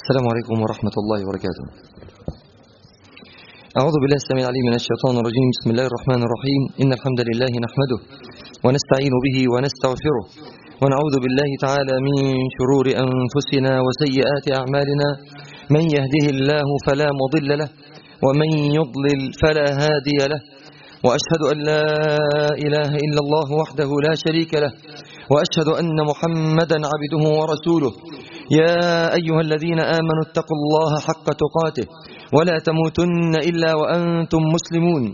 السلام عليكم ورحمة الله وبركاته أعوذ بالله السميع العليم من الشيطان الرجيم بسم الله الرحمن الرحيم إن الحمد لله نحمده ونستعين به ونستغفره ونعوذ بالله تعالى من شرور أنفسنا وسيئات أعمالنا من يهده الله فلا مضل له ومن يضلل فلا هادي له وأشهد أن لا إله إلا الله وحده لا شريك له وأشهد أن محمدا عبده ورسوله يا أيها الذين آمنوا اتقوا الله حق تقاته ولا تموتن إلا وأنتم مسلمون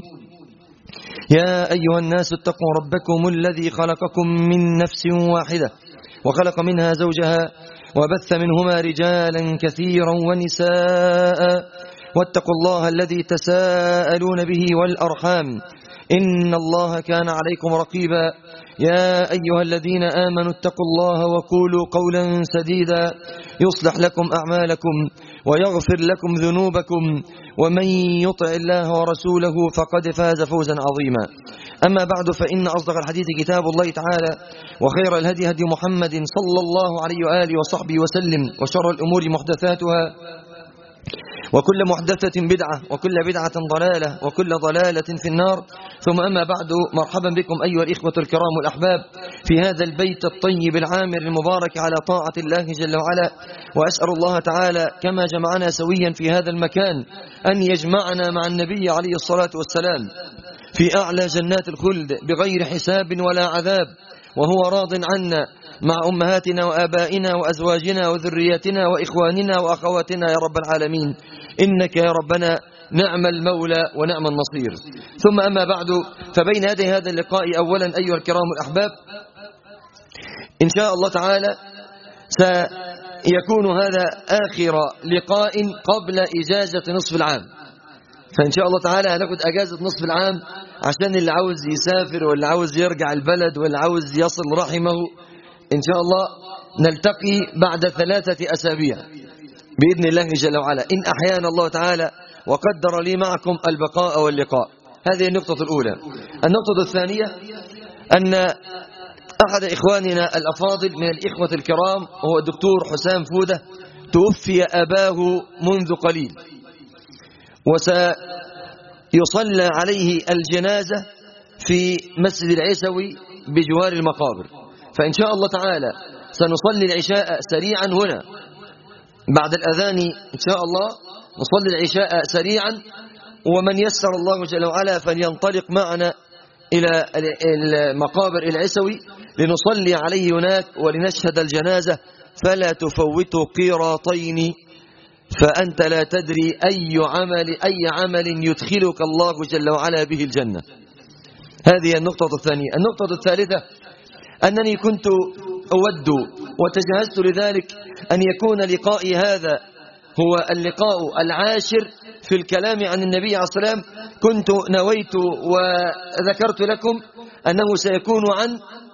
يا أيها الناس اتقوا ربكم الذي خلقكم من نفس واحدة وخلق منها زوجها وبث منهما رجالا كثيرا ونساء واتقوا الله الذي تساءلون به والأرحام إن الله كان عليكم رقيبا يا أيها الذين آمنوا اتقوا الله وقولوا قولا سديدا يصلح لكم أعمالكم ويغفر لكم ذنوبكم ومن يطع الله ورسوله فقد فاز فوزا عظيما أما بعد فإن أصدق الحديث كتاب الله تعالى وخير الهدي هدي محمد صلى الله عليه وآله وصحبه وسلم وشر الأمور محدثاتها وكل محدثة بدعة وكل بدعة ضلالة وكل ضلالة في النار ثم أما بعد مرحبا بكم أيها الإخوة الكرام والأحباب في هذا البيت الطيب العامر المبارك على طاعة الله جل وعلا وأسأل الله تعالى كما جمعنا سويا في هذا المكان أن يجمعنا مع النبي عليه الصلاة والسلام في أعلى جنات الخلد بغير حساب ولا عذاب وهو راض عنا مع أمهاتنا وآبائنا وأزواجنا وذرياتنا وإخواننا وأخواتنا يا رب العالمين إنك يا ربنا نعم المولى ونعم النصير ثم أما بعد فبين يدي هذا اللقاء أولا أيها الكرام الأحباب إن شاء الله تعالى سيكون هذا آخر لقاء قبل إجازة نصف العام فإن شاء الله تعالى هناخد أجازة نصف العام عشان اللي عاوز يسافر واللي عاوز يرجع البلد واللي عاوز يصل رحمه إن شاء الله نلتقي بعد ثلاثة أسابيع بإذن الله جل وعلا إن أحيانا الله تعالى وقدر لي معكم البقاء واللقاء هذه النقطة الأولى النقطة الثانية أن أحد إخواننا الأفاضل من الإخوة الكرام هو الدكتور حسام فودة توفي أباه منذ قليل وسيصلى عليه الجنازة في مسجد العيسوي بجوار المقابر فإن شاء الله تعالى سنصلي العشاء سريعا هنا بعد الأذان إن شاء الله نصلي العشاء سريعا ومن يسر الله جل وعلا فلينطلق معنا إلى المقابر العسوي لنصلي عليه هناك ولنشهد الجنازة فلا تفوت قيراطين فأنت لا تدري أي عمل أي عمل يدخلك الله جل وعلا به الجنة هذه النقطة الثانية النقطة الثالثة أنني كنت أود وتجهزت لذلك أن يكون لقائي هذا هو اللقاء العاشر في الكلام عن النبي عليه الصلاة والسلام كنت نويت وذكرت لكم أنه سيكون عن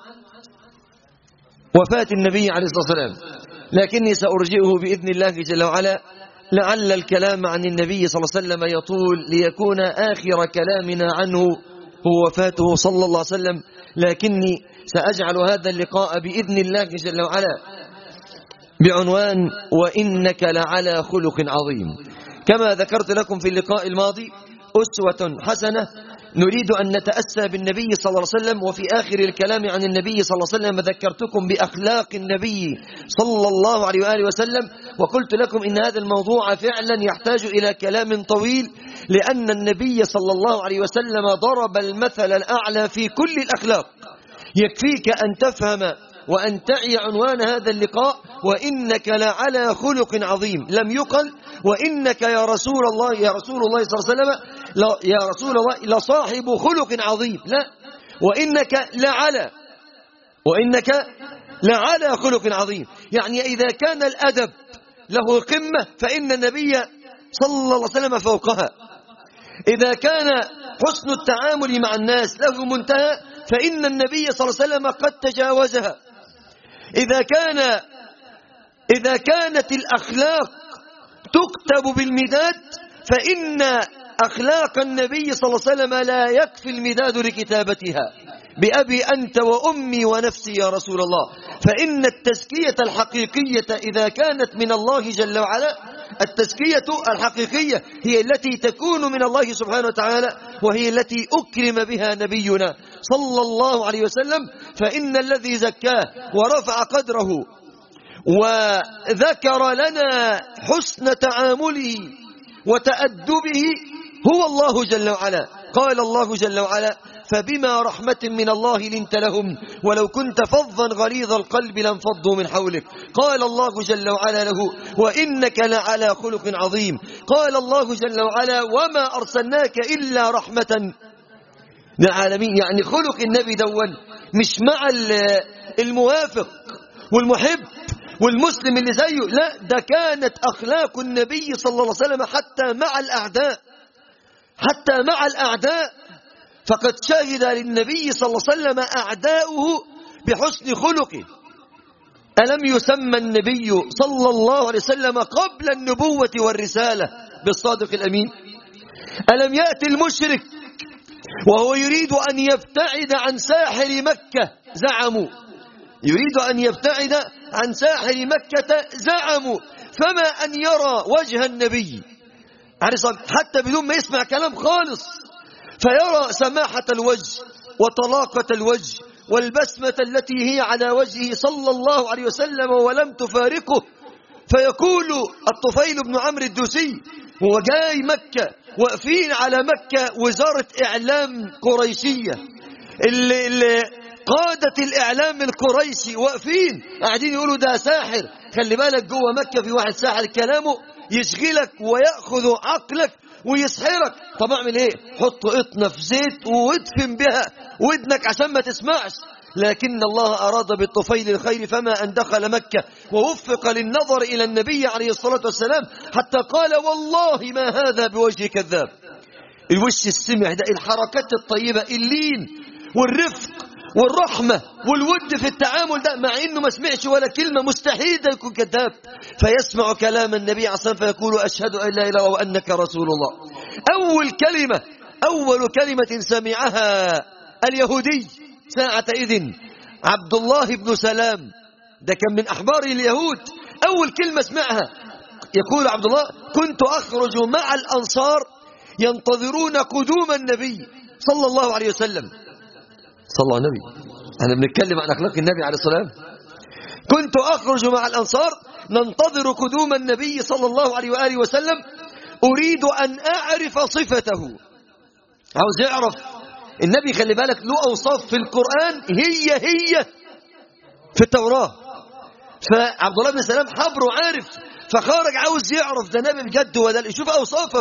وفاة النبي عليه الصلاة والسلام لكني سأرجئه بإذن الله جل وعلا لعل الكلام عن النبي صلى الله عليه وسلم يطول ليكون آخر كلامنا عنه هو وفاته صلى الله عليه وسلم لكني سأجعل هذا اللقاء بإذن الله جل وعلا بعنوان وإنك لعلى خلق عظيم كما ذكرت لكم في اللقاء الماضي أسوة حسنة نريد أن نتأسى بالنبي صلى الله عليه وسلم وفي آخر الكلام عن النبي صلى الله عليه وسلم ذكرتكم بأخلاق النبي صلى الله عليه وآله وسلم وقلت لكم إن هذا الموضوع فعلا يحتاج إلى كلام طويل لأن النبي صلى الله عليه وسلم ضرب المثل الأعلى في كل الأخلاق يكفيك أن تفهم وأن تعي عنوان هذا اللقاء وإنك لعلى خلق عظيم لم يقل وإنك يا رسول الله يا رسول الله صلى الله عليه وسلم يا رسول الله لصاحب خلق عظيم لا وإنك لعلى وإنك لعلى خلق عظيم يعني إذا كان الأدب له قمة فإن النبي صلى الله عليه وسلم فوقها إذا كان حسن التعامل مع الناس له منتهى فإن النبي صلى الله عليه وسلم قد تجاوزها إذا كان إذا كانت الأخلاق تكتب بالمداد فإن أخلاق النبي صلى الله عليه وسلم لا يكفي المداد لكتابتها بأبي أنت وأمي ونفسي يا رسول الله فإن التزكية الحقيقية إذا كانت من الله جل وعلا التزكية الحقيقية هي التي تكون من الله سبحانه وتعالى وهي التي أكرم بها نبينا صلى الله عليه وسلم فإن الذي زكاه ورفع قدره وذكر لنا حسن تعامله وتأدبه هو الله جل وعلا قال الله جل وعلا فبما رحمة من الله لنت لهم ولو كنت فظا غليظ القلب لانفضوا من حولك قال الله جل وعلا له وإنك لعلى خلق عظيم قال الله جل وعلا وما أرسلناك إلا رحمة للعالمين يعني خلق النبي دون مش مع الموافق والمحب والمسلم اللي زيه لا ده كانت أخلاق النبي صلى الله عليه وسلم حتى مع الأعداء حتى مع الأعداء فقد شهد للنبي صلى الله عليه وسلم أعداؤه بحسن خلقه ألم يسمى النبي صلى الله عليه وسلم قبل النبوة والرسالة بالصادق الأمين ألم يأتي المشرك وهو يريد أن يبتعد عن ساحر مكة زعموا يريد أن يبتعد عن ساحر مكة زعموا فما أن يرى وجه النبي حتى بدون ما يسمع كلام خالص فيرى سماحة الوجه وطلاقة الوجه والبسمة التي هي على وجهه صلى الله عليه وسلم ولم تفارقه فيقول الطفيل بن عمرو الدوسي هو جاي مكة واقفين على مكة وزارة إعلام قريشية اللي, اللي قادة الإعلام القريشي واقفين قاعدين يقولوا ده ساحر خلي بالك جوه مكة في واحد ساحر كلامه يشغلك ويأخذ عقلك ويسحرك طب اعمل ايه حط قطنة في زيت وادفن بها ودنك عشان ما تسمعش لكن الله أراد بالطفيل الخير فما أن دخل مكة ووفق للنظر إلى النبي عليه الصلاة والسلام حتى قال والله ما هذا بوجه كذاب الوش السمع ده الحركات الطيبة اللين والرفق والرحمة والود في التعامل ده مع انه ما سمعش ولا كلمة مستحيل يكون كذاب فيسمع كلام النبي عليه الصلاة والسلام فيقول أشهد أن لا إله إلا وأنك رسول الله أول كلمة أول كلمة سمعها اليهودي ساعة إذن عبد الله بن سلام ده كان من أحبار اليهود أول كلمة سمعها يقول عبد الله كنت أخرج مع الأنصار ينتظرون قدوم النبي صلى الله عليه وسلم صلى الله عليه النبي احنا بنتكلم عن أخلاق النبي عليه الصلاة والسلام كنت أخرج مع الأنصار ننتظر قدوم النبي صلى الله عليه وآله وسلم أريد أن أعرف صفته عاوز يعرف النبي خلي بالك له أوصاف في القرآن هي هي في التوراة فعبد الله بن سلام حبره عارف فخارج عاوز يعرف ده نبي بجد ولا يشوف أوصافه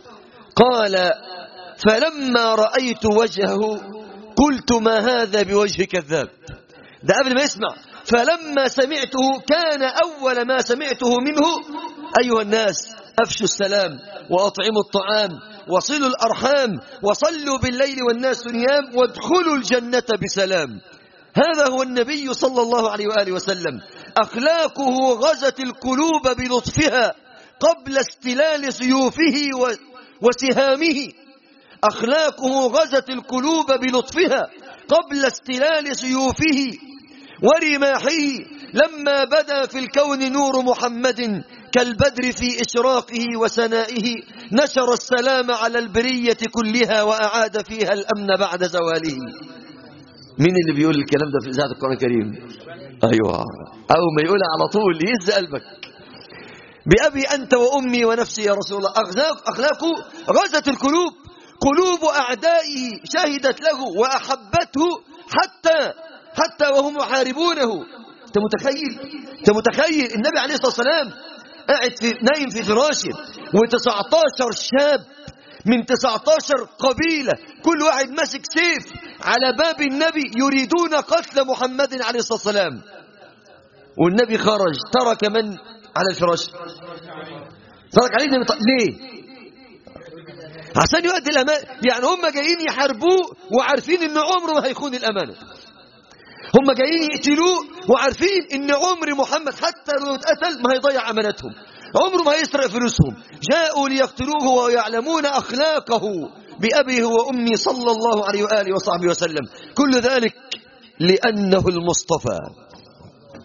قال فلما رأيت وجهه قلت ما هذا بوجه كذاب ده قبل ما يسمع فلما سمعته كان أول ما سمعته منه أيها الناس أفشوا السلام وأطعموا الطعام وصلوا الأرحام وصلوا بالليل والناس نيام وادخلوا الجنة بسلام هذا هو النبي صلى الله عليه وآله وسلم أخلاقه غزت القلوب بلطفها قبل استلال سيوفه وسهامه أخلاقه غزت القلوب بلطفها قبل استلال سيوفه ورماحه لما بدا في الكون نور محمد كالبدر في إشراقه وسنائه نشر السلام على البرية كلها وأعاد فيها الأمن بعد زواله مين اللي بيقول الكلام ده في إذاعة القرآن الكريم أيوة أو ما يقولها على طول يهز قلبك بأبي أنت وأمي ونفسي يا رسول الله أخلاق أخلاقه غزت القلوب قلوب أعدائه شهدت له وأحبته حتى حتى وهم يحاربونه أنت متخيل أنت متخيل النبي عليه الصلاة والسلام قاعد في نايم في فراشه و19 شاب من 19 قبيلة كل واحد ماسك سيف على باب النبي يريدون قتل محمد عليه الصلاة والسلام والنبي خرج ترك من على الفراش ترك عليه ليه عشان يؤدي الأمان يعني هم جايين يحاربوه وعارفين ان عمره ما هيخون الأمانة هم جايين يقتلوه وعارفين ان عمر محمد حتى لو اتقتل ما هيضيع امانتهم عمره ما هيسرق فلوسهم جاءوا ليقتلوه ويعلمون اخلاقه بأبيه وأمي صلى الله عليه وآله وصحبه وسلم كل ذلك لأنه المصطفى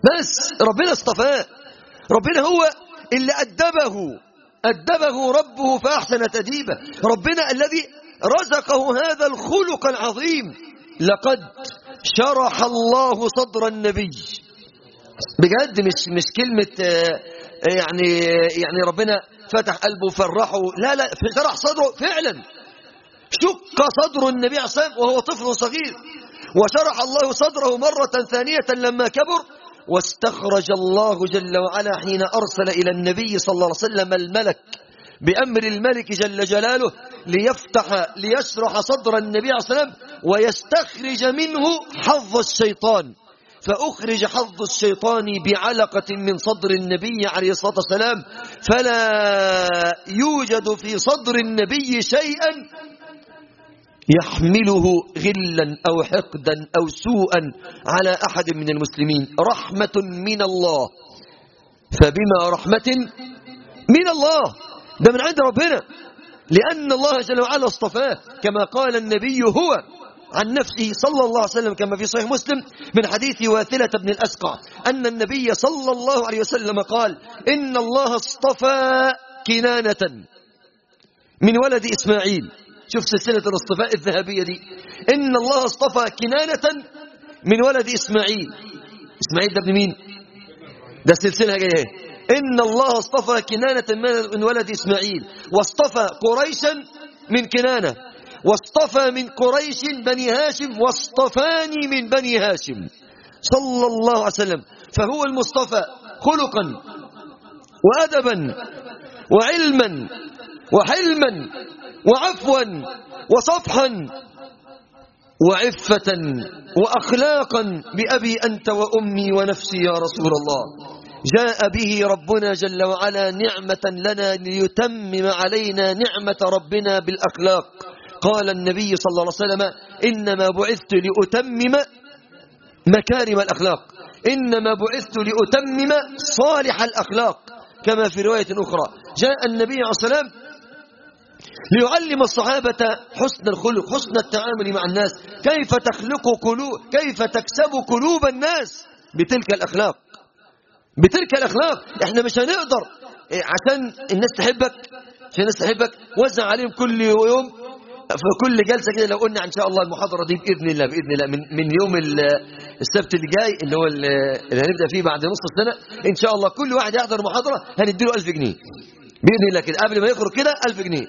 بس ربنا اصطفاه ربنا هو اللي أدبه أدبه ربه فأحسن تأديبه ربنا الذي رزقه هذا الخلق العظيم لقد شرح الله صدر النبي بجد مش مش كلمة يعني يعني ربنا فتح قلبه وفرحه لا لا شرح صدره فعلا شق صدر النبي عليه الصلاة والسلام وهو طفل صغير وشرح الله صدره مرة ثانية لما كبر واستخرج الله جل وعلا حين أرسل إلى النبي صلى الله عليه وسلم الملك بأمر الملك جل جلاله ليفتح ليشرح صدر النبي عليه الصلاة والسلام ويستخرج منه حظ الشيطان فأخرج حظ الشيطان بعلقة من صدر النبي عليه الصلاة والسلام فلا يوجد في صدر النبي شيئا يحمله غلا أو حقدا أو سوءا على أحد من المسلمين رحمة من الله فبما رحمة من الله ده من عند ربنا لأن الله جل وعلا اصطفاه كما قال النبي هو عن نفسه صلى الله عليه وسلم كما في صحيح مسلم من حديث واثلة بن الأسقع أن النبي صلى الله عليه وسلم قال إن الله اصطفى كنانة من ولد إسماعيل شوف سلسلة الاصطفاء الذهبية دي إن الله اصطفى كنانة من ولد إسماعيل إسماعيل ده ابن مين ده سلسلة جاية إن الله اصطفى كنانة من ولد إسماعيل واصطفى قريشا من كنانة واصطفى من قريش بني هاشم واصطفاني من بني هاشم صلى الله عليه وسلم فهو المصطفى خلقا وأدبا وعلما وحلما وعفوا وصفحا وعفة وأخلاقا بأبي أنت وأمي ونفسي يا رسول الله جاء به ربنا جل وعلا نعمة لنا ليتمم علينا نعمة ربنا بالأخلاق قال النبي صلى الله عليه وسلم إنما بعثت لأتمم مكارم الأخلاق إنما بعثت لأتمم صالح الأخلاق كما في رواية أخرى جاء النبي عليه الصلاة والسلام ليعلم الصحابة حسن الخلق حسن التعامل مع الناس كيف تخلق قلوب كيف تكسب قلوب الناس بتلك الأخلاق بتلك الأخلاق احنا مش هنقدر عشان الناس تحبك عشان الناس تحبك وزع عليهم كل يوم في كل جلسة كده لو قلنا إن شاء الله المحاضرة دي بإذن الله بإذن الله من, من يوم السبت اللي جاي اللي هو اللي هنبدأ فيه بعد نص السنة إن شاء الله كل واحد يحضر محاضرة هنديله 1000 جنيه بإذن الله كده قبل ما يخرج كده 1000 جنيه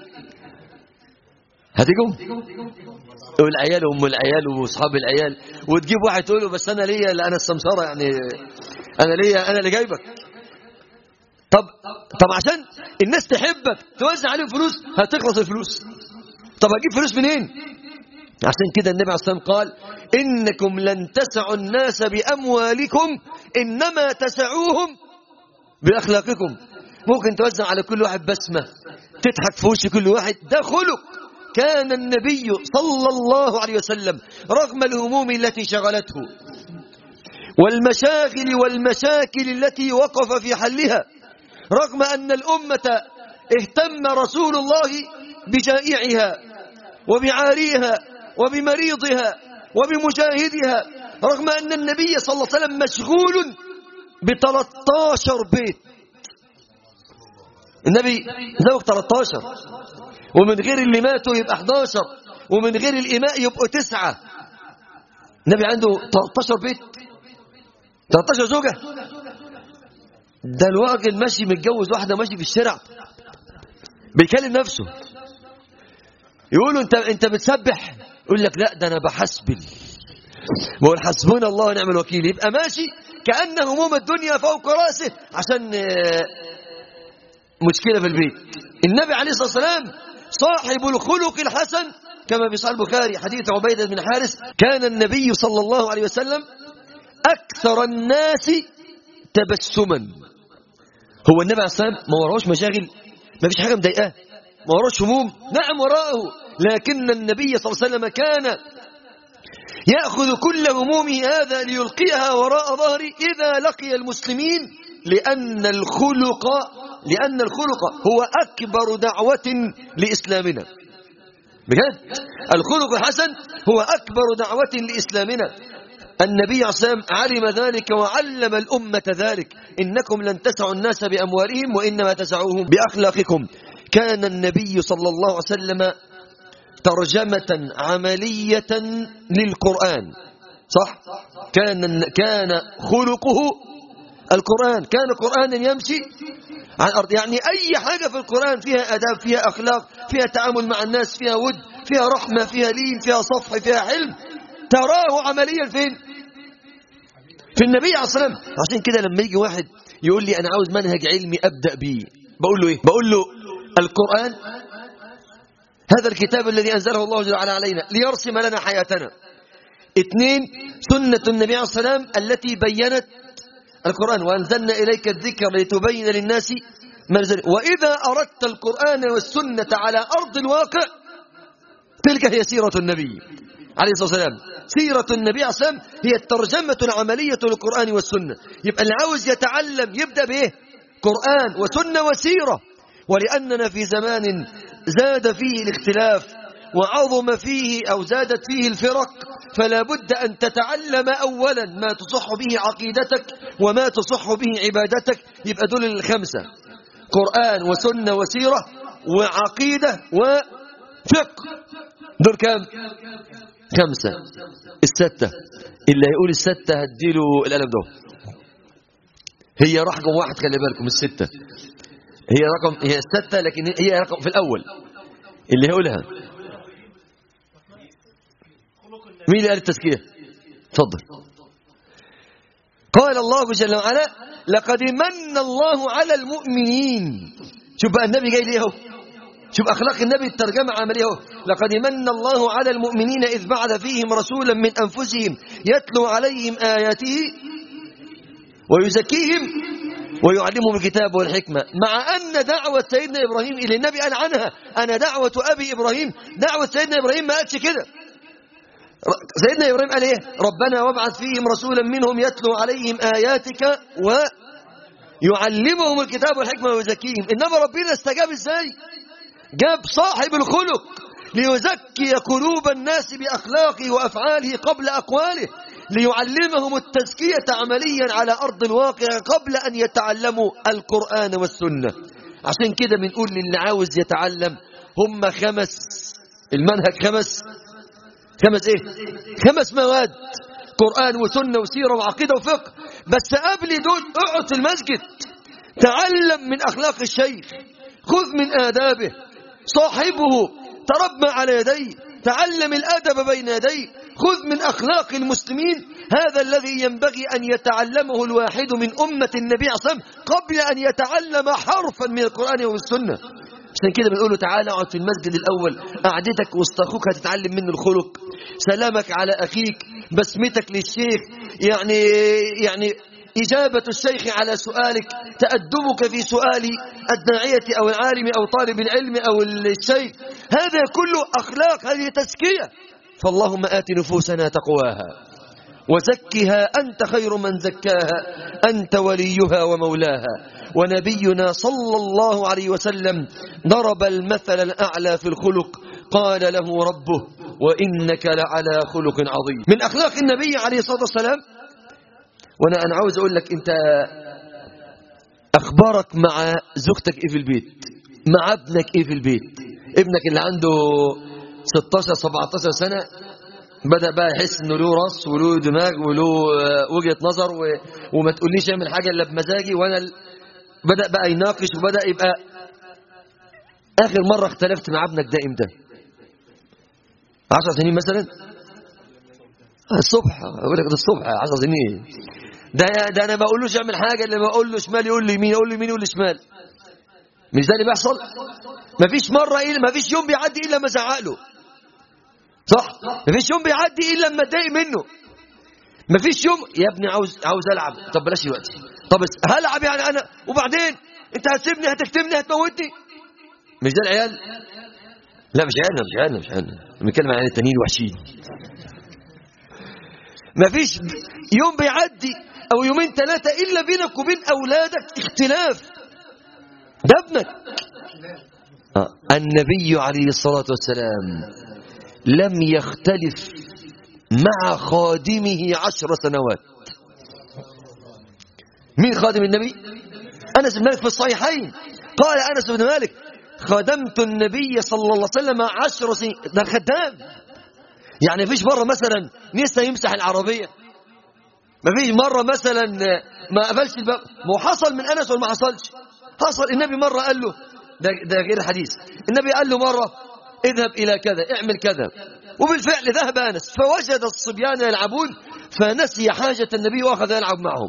هتيجوا والعيال وام العيال واصحاب العيال وتجيب واحد تقول له بس انا ليا لا انا السمسره يعني انا ليا انا اللي جايبك طب طب عشان الناس تحبك توزع عليهم فلوس هتخلص الفلوس طب هجيب فلوس منين عشان كده النبي عليه الصلاه والسلام قال انكم لن تسعوا الناس باموالكم انما تسعوهم باخلاقكم ممكن توزع على كل واحد بسمه تضحك في وش كل واحد ده خلق كان النبي صلى الله عليه وسلم رغم الهموم التي شغلته والمشاغل والمشاكل التي وقف في حلها رغم أن الأمة اهتم رسول الله بجائعها وبعاريها وبمريضها وبمجاهدها رغم أن النبي صلى الله عليه وسلم مشغول ب 13 بيت النبي زوج 13 ومن غير اللي ماتوا يبقى 11 ومن غير الإماء يبقوا تسعة النبي عنده 13 بيت 13 زوجة ده الراجل ماشي متجوز واحدة ماشي في الشارع بيكلم نفسه يقولوا انت انت بتسبح يقول لك لا ده انا بحسبل بقول حسبنا الله ونعم الوكيل يبقى ماشي كأن هموم الدنيا فوق راسه عشان مشكلة في البيت النبي عليه الصلاة والسلام صاحب الخلق الحسن كما في صحيح البخاري حديث عبيدة بن حارس كان النبي صلى الله عليه وسلم أكثر الناس تبسما هو النبي عليه الصلاة والسلام ما وراهوش مشاغل ما فيش حاجة مضايقاه ما وراهوش هموم نعم وراءه لكن النبي صلى الله عليه وسلم كان يأخذ كل همومه هذا ليلقيها وراء ظهره إذا لقي المسلمين لأن الخلق لأن الخلق هو أكبر دعوة لإسلامنا بجد الخلق الحسن هو أكبر دعوة لإسلامنا النبي عليه الصلاة علم ذلك وعلم الأمة ذلك إنكم لن تسعوا الناس بأموالهم وإنما تسعوهم بأخلاقكم كان النبي صلى الله عليه وسلم ترجمة عملية للقرآن صح كان كان خلقه القرآن كان قرآنا يمشي على الأرض يعني أي حاجة في القرآن فيها أداب فيها أخلاق فيها تعامل مع الناس فيها ود فيها رحمة فيها لين فيها صفح فيها حلم تراه عمليا فين في النبي عليه الصلاة والسلام عشان كده لما يجي واحد يقول لي أنا عاوز منهج علمي أبدأ بيه بقول له إيه بقول له القرآن هذا الكتاب الذي أنزله الله جل وعلا علينا ليرسم لنا حياتنا اثنين سنة النبي عليه الصلاة والسلام التي بينت القرآن وأنزلنا إليك الذكر لتبين للناس منزل وإذا أردت القرآن والسنة على أرض الواقع تلك هي سيرة النبي عليه الصلاة والسلام سيرة النبي عليه الصلاة والسلام هي الترجمة العملية للقرآن والسنة يبقى اللي عاوز يتعلم يبدأ بإيه قرآن وسنة وسيرة ولأننا في زمان زاد فيه الاختلاف وعظم فيه أو زادت فيه الفرق فلا بد أن تتعلم أولا ما تصح به عقيدتك وما تصح به عبادتك يبقى دول الخمسة قرآن وسنة وسيرة وعقيدة وفقه دول كام خمسة الستة اللي هيقول الستة هديله القلم ده هي رقم واحد خلي بالكم الستة هي رقم هي الستة لكن هي رقم في الأول اللي هيقولها مين اللي قال التزكية تفضل قال الله جل وعلا لقد من الله على المؤمنين شوف بقى النبي جاي ليه اهو شوف اخلاق النبي الترجمه عمليه اهو لقد من الله على المؤمنين اذ بعث فيهم رسولا من انفسهم يتلو عليهم اياته ويزكيهم ويعلمهم الكتاب والحكمة مع أن دعوة سيدنا إبراهيم اللي النبي قال عنها أنا دعوة أبي إبراهيم دعوة سيدنا إبراهيم ما قالش كده سيدنا إبراهيم قال إيه ربنا وابعث فيهم رسولا منهم يتلو عليهم آياتك ويعلمهم الكتاب والحكمة ويزكيهم إنما ربنا استجاب إزاي جاب صاحب الخلق ليزكي قلوب الناس بأخلاقه وأفعاله قبل أقواله ليعلمهم التزكية عمليا على أرض الواقع قبل أن يتعلموا القرآن والسنة عشان كده بنقول للي عاوز يتعلم هم خمس المنهج خمس خمس ايه خمس مواد قرآن وسنة وسيرة وعقيدة وفقه بس قبل دول اقعد في المسجد تعلم من أخلاق الشيخ خذ من آدابه صاحبه تربى على يديه تعلم الأدب بين يديه خذ من أخلاق المسلمين هذا الذي ينبغي أن يتعلمه الواحد من أمة النبي عليه الصلاة والسلام قبل أن يتعلم حرفا من القرآن والسنة عشان كده بنقول له تعالى اقعد في المسجد الأول قعدتك وسط أخوك هتتعلم منه الخلق سلامك على أخيك بسمتك للشيخ يعني يعني إجابة الشيخ على سؤالك تأدبك في سؤال الداعية أو العالم أو طالب العلم أو الشيخ هذا كله أخلاق هذه تزكية فاللهم آت نفوسنا تقواها وزكها أنت خير من زكاها أنت وليها ومولاها ونبينا صلى الله عليه وسلم ضرب المثل الأعلى في الخلق قال له ربه وإنك لعلى خلق عظيم من أخلاق النبي عليه الصلاة والسلام وأنا أنا عاوز أقول لك أنت أخبارك مع زوجتك إيه في البيت مع ابنك إيه في البيت ابنك اللي عنده 16 17 سنة بدأ بقى يحس انه له راس وله دماغ وله وجهة نظر و... وما تقوليش اعمل حاجة الا بمزاجي وانا ال... بدأ بقى يناقش وبدأ يبقى اخر مرة اختلفت مع ابنك ده امتى 10 سنين مثلا الصبح اقول لك ده الصبح 10 سنين ده ده انا ما بقولوش اعمل حاجة الا ما اقول له شمال يقول لي يمين اقول له يمين يقول لي شمال مش ده اللي بيحصل مفيش مرة إلا مفيش يوم بيعدي إلا ما زعق له صح مفيش يوم بيعدي إلا لما اتضايق منه مفيش يوم يا ابني عاوز عاوز ألعب طب بلاش دلوقتي طب هلعب يعني أنا وبعدين أنت هتسيبني هتكتمني هتموتني مش ده العيال لا مش عيالنا مش عيالنا مش عيالنا بنتكلم عن التانيين وحشين مفيش يوم بيعدي أو يومين ثلاثة إلا بينك وبين أولادك اختلاف ده ابنك النبي عليه الصلاة والسلام لم يختلف مع خادمه عشر سنوات مين خادم النبي أنس بن مالك في الصحيحين قال أنس بن مالك خدمت النبي صلى الله عليه وسلم عشر سنين ده خدام يعني فيش مرة مثلا نسى يمسح العربية ما فيش مرة مثلا ما قفلش الباب ما هو حصل من أنس ولا ما حصلش حصل النبي مرة قال له ده, ده غير الحديث النبي قال له مرة اذهب إلى كذا اعمل كذا وبالفعل ذهب أنس فوجد الصبيان يلعبون فنسي حاجة النبي وأخذ يلعب معهم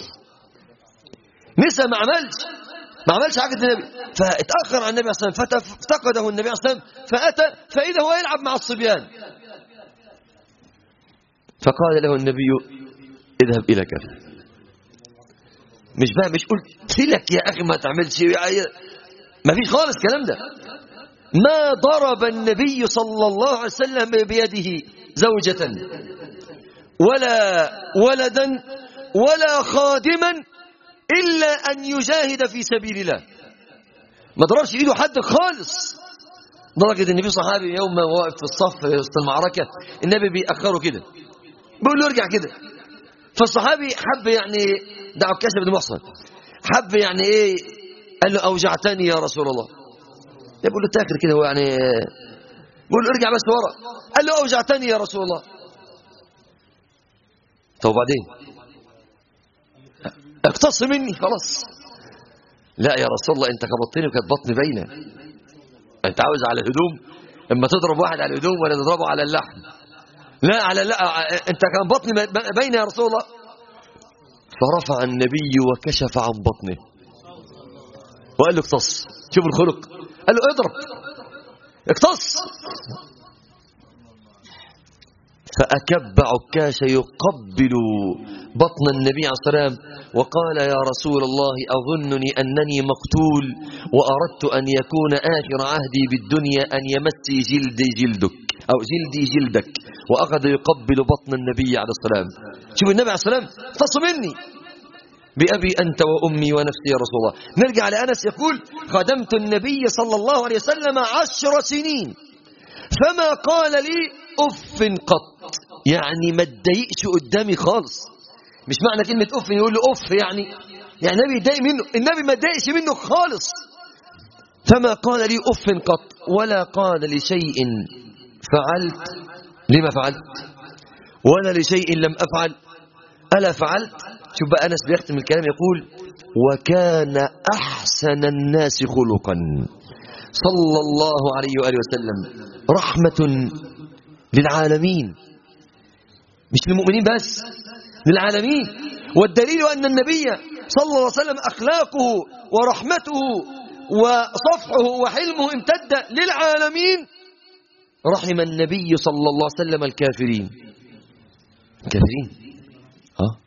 نسى ما عملش ما عملش حاجة النبي فاتأخر عن النبي صلى الله عليه وسلم فافتقده النبي صلى الله عليه وسلم فأتى فإذا هو يلعب مع الصبيان فقال له النبي اذهب إلى كذا مش بقى مش قلت لك يا أخي ما تعملش ما فيش خالص الكلام ده ما ضرب النبي صلى الله عليه وسلم بيده زوجة ولا ولدا ولا خادما إلا أن يجاهد في سبيل الله ما ضربش إيده حد خالص درجة النبي صحابي يوم ما واقف في الصف في وسط المعركة النبي بيأخره كده بيقول له ارجع كده فالصحابي حب يعني ده عكاش بن محصن حب يعني ايه قال له اوجعتني يا رسول الله يقول له تاخر كده هو يعني بيقول له ارجع بس ورا قال له اوجعتني يا رسول الله طب وبعدين اقتص مني خلاص لا يا رسول الله انت خبطتني وكانت بطني باينه انت عاوز على الهدوم اما تضرب واحد على الهدوم ولا تضربه على اللحم لا على لا انت كان بطني باين يا رسول الله فرفع النبي وكشف عن بطنه وقال له اقتص شوف الخلق قال له اضرب اقتص فأكب عكاش يقبل بطن النبي عليه الصلاة والسلام وقال يا رسول الله أظنني أنني مقتول وأردت أن يكون آخر عهدي بالدنيا أن يمسي جلدي جلدك أو جلدي جلدك وأخذ يقبل بطن النبي عليه السلام شوف النبي عليه السلام اختص مني بأبي أنت وأمي ونفسي يا رسول الله نرجع لأنس يقول خدمت النبي صلى الله عليه وسلم عشر سنين فما قال لي أف قط يعني ما تضايقش قدامي خالص مش معنى كلمة أف يقول له أف يعني يعني النبي يتضايق منه النبي ما تضايقش منه خالص فما قال لي أف قط ولا قال لشيء فعلت لما فعلت ولا لشيء لم أفعل ألا فعلت شوف بقى أنس بيختم الكلام يقول وكان أحسن الناس خلقا صلى الله عليه وآله وسلم رحمة للعالمين مش للمؤمنين بس للعالمين والدليل أن النبي صلى الله عليه وسلم أخلاقه ورحمته وصفحه وحلمه امتد للعالمين رحم النبي صلى الله عليه وسلم الكافرين الكافرين ها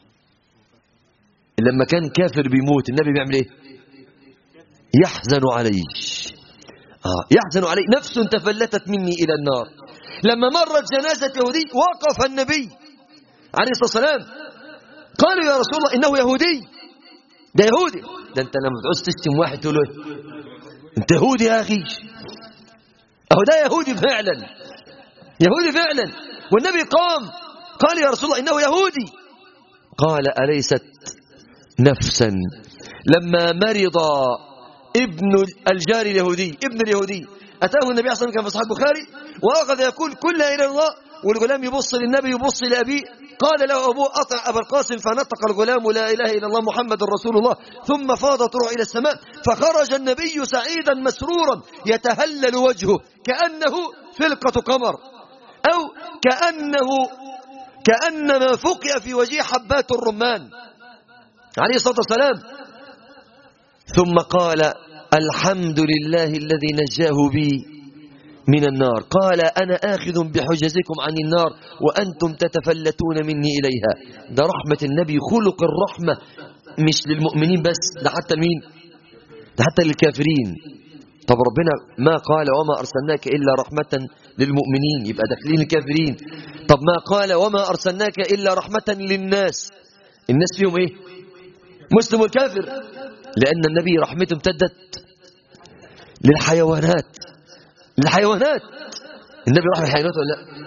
لما كان كافر بيموت النبي بيعمل ايه يحزن عليه آه يحزن عليه نفس تفلتت مني إلى النار لما مرت جنازة يهودي وقف النبي عليه الصلاة والسلام قالوا يا رسول الله إنه يهودي ده يهودي ده أنت لما بتعوز تشتم واحد تقول له أنت يهودي يا أخي أهو ده يهودي فعلا يهودي فعلا والنبي قام قال يا رسول الله إنه يهودي قال أليست نفسا لما مرض ابن الجار اليهودي ابن اليهودي أتاه النبي صلى الله عليه وسلم كان في صحيح البخاري وأخذ يقول كل لا إله إلا الله والغلام يبص للنبي يبص لأبيه قال له أبوه أطع أبا القاسم فنطق الغلام لا إله إلا الله محمد رسول الله ثم فاضت روح إلى السماء فخرج النبي سعيدا مسرورا يتهلل وجهه كأنه فلقة قمر أو كأنه كأنما فقئ في وجهه حبات الرمان عليه الصلاة والسلام ثم قال الحمد لله الذي نجاه بي من النار قال أنا آخذ بحجزكم عن النار وأنتم تتفلتون مني إليها ده رحمة النبي خلق الرحمة مش للمؤمنين بس ده حتى لمين ده حتى للكافرين طب ربنا ما قال وما أرسلناك إلا رحمة للمؤمنين يبقى داخلين الكافرين طب ما قال وما أرسلناك إلا رحمة للناس الناس فيهم إيه مسلم والكافر لأن النبي رحمته امتدت للحيوانات للحيوانات النبي راح للحيوانات ولا لا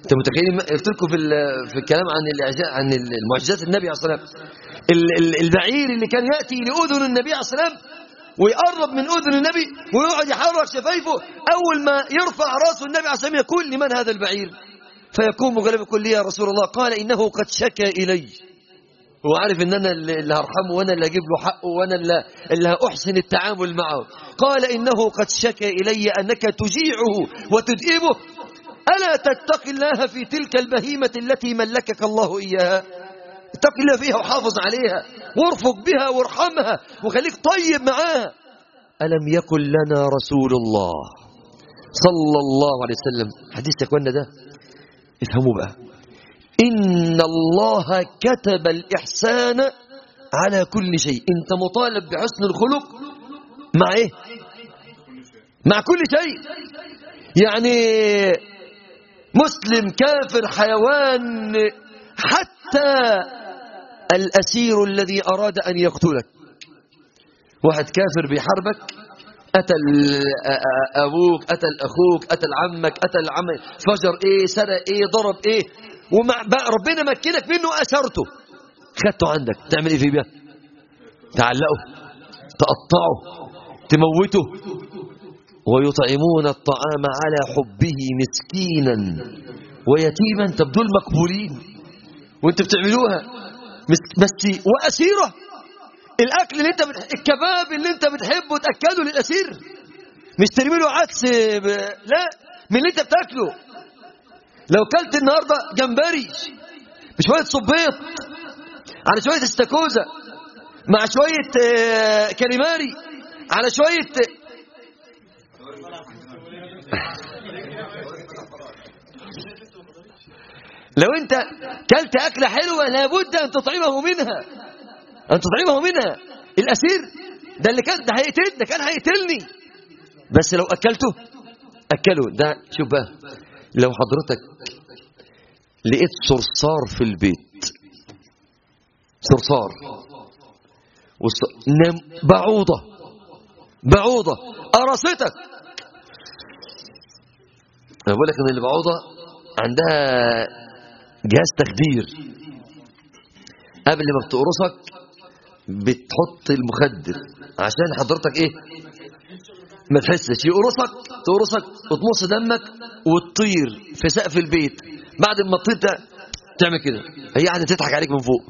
انت متخيلين قلت لكم في في الكلام عن عن المعجزات النبي عليه الصلاه والسلام البعير اللي كان ياتي لاذن النبي عليه الصلاه والسلام ويقرب من اذن النبي ويقعد يحرك شفايفه اول ما يرفع راسه النبي عليه الصلاه والسلام يقول لمن هذا البعير فيقوم غالبا يقول لي يا رسول الله قال انه قد شكى الي هو عارف ان انا اللي هرحمه وانا اللي هجيب له حقه وانا اللي, اللي هاحسن التعامل معه قال انه قد شكى الي انك تجيعه وتدئبه الا تتقي الله في تلك البهيمه التي ملكك الله اياها اتق الله فيها وحافظ عليها وارفق بها وارحمها وخليك طيب معاها الم يكن لنا رسول الله صلى الله عليه وسلم حديث يا اخوانا ده افهموا بقى إن الله كتب الإحسان على كل شيء أنت مطالب بحسن الخلق مع إيه مع كل شيء يعني مسلم كافر حيوان حتى الأسير الذي أراد أن يقتلك واحد كافر بيحاربك قتل أبوك قتل أخوك قتل عمك قتل عم فجر إيه سرق إيه ضرب إيه ومع بقى ربنا مكنك منه أسرته خدته عندك تعمل إيه فيه بقى تعلقه تقطعه تموته ويطعمون الطعام على حبه مسكينا ويتيما طب دول مقبولين وانت بتعملوها بس وأسيرة الأكل اللي انت بتح... الكباب اللي انت بتحبه تأكله للأسير مش ترمي له عكس ب... لا من اللي انت بتاكله لو كلت النهارده جمبري بشويه صبيط على شويه استاكوزا مع شويه آه كاليماري على شويه لو انت كلت اكله حلوه لابد ان تطعمه منها ان تطعمه منها الاسير ده اللي كان ده هيقتل ده كان هيقتلني بس لو اكلته اكله ده شوف بقى لو حضرتك لقيت صرصار في البيت صرصار والص... نم... بعوضة بعوضة قرصتك أنا بقول لك إن البعوضة عندها جهاز تخدير قبل ما بتقرصك بتحط المخدر عشان حضرتك ايه ما تحسش يقرصك تقرصك وتمص دمك وتطير في سقف البيت بعد ما تطير تعمل كده هي قاعده تضحك عليك من فوق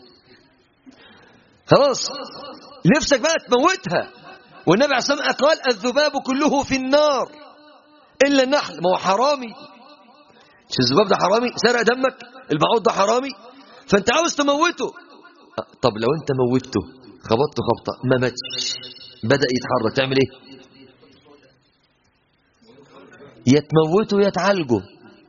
خلاص نفسك بقى تموتها والنبي عليه الصلاه والسلام قال الذباب كله في النار الا النحل ما هو حرامي مش الذباب ده حرامي سرق دمك البعوض ده حرامي فانت عاوز تموته طب لو انت موتته خبطته خبطه ما ماتش بدا يتحرك تعمل ايه يا تموته يا تعالجه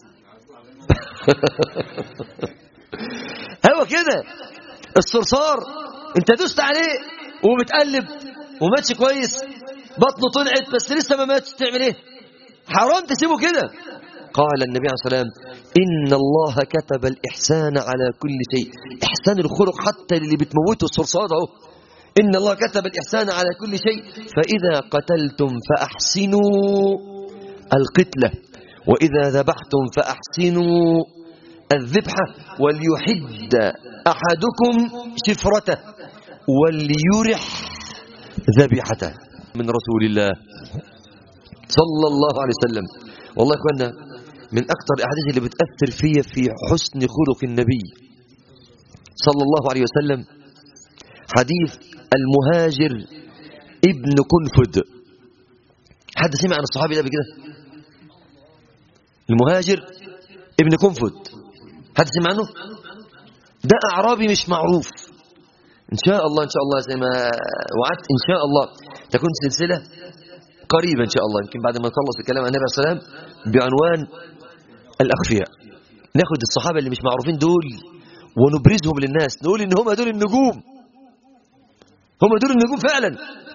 هو كده الصرصار انت دوست عليه وبتقلب وماتش كويس بطنه طلعت بس لسه ما ماتش تعمل ايه حرام تسيبه كده قال النبي عليه الصلاه والسلام ان الله كتب الاحسان على كل شيء احسان الخلق حتى اللي بتموته الصرصار اهو ان الله كتب الاحسان على كل شيء فاذا قتلتم فاحسنوا القتله واذا ذبحتم فاحسنوا الذبحه وليحد احدكم شفرته وليرح ذبيحته من رسول الله صلى الله عليه وسلم والله يا اخوانا من اكثر الاحاديث اللي بتاثر فيا في حسن خلق النبي صلى الله عليه وسلم حديث المهاجر ابن كنفد حد سمع عن الصحابي ده بكده المهاجر ابن كنفد حد سمع عنه ده اعرابي مش معروف ان شاء الله ان شاء الله زي ما وعدت ان شاء الله تكون سلسله قريبا ان شاء الله يمكن بعد ما نخلص الكلام عن النبي عليه السلام بعنوان الاخفياء ناخد الصحابه اللي مش معروفين دول ونبرزهم للناس نقول ان هم دول النجوم هم دول النجوم فعلا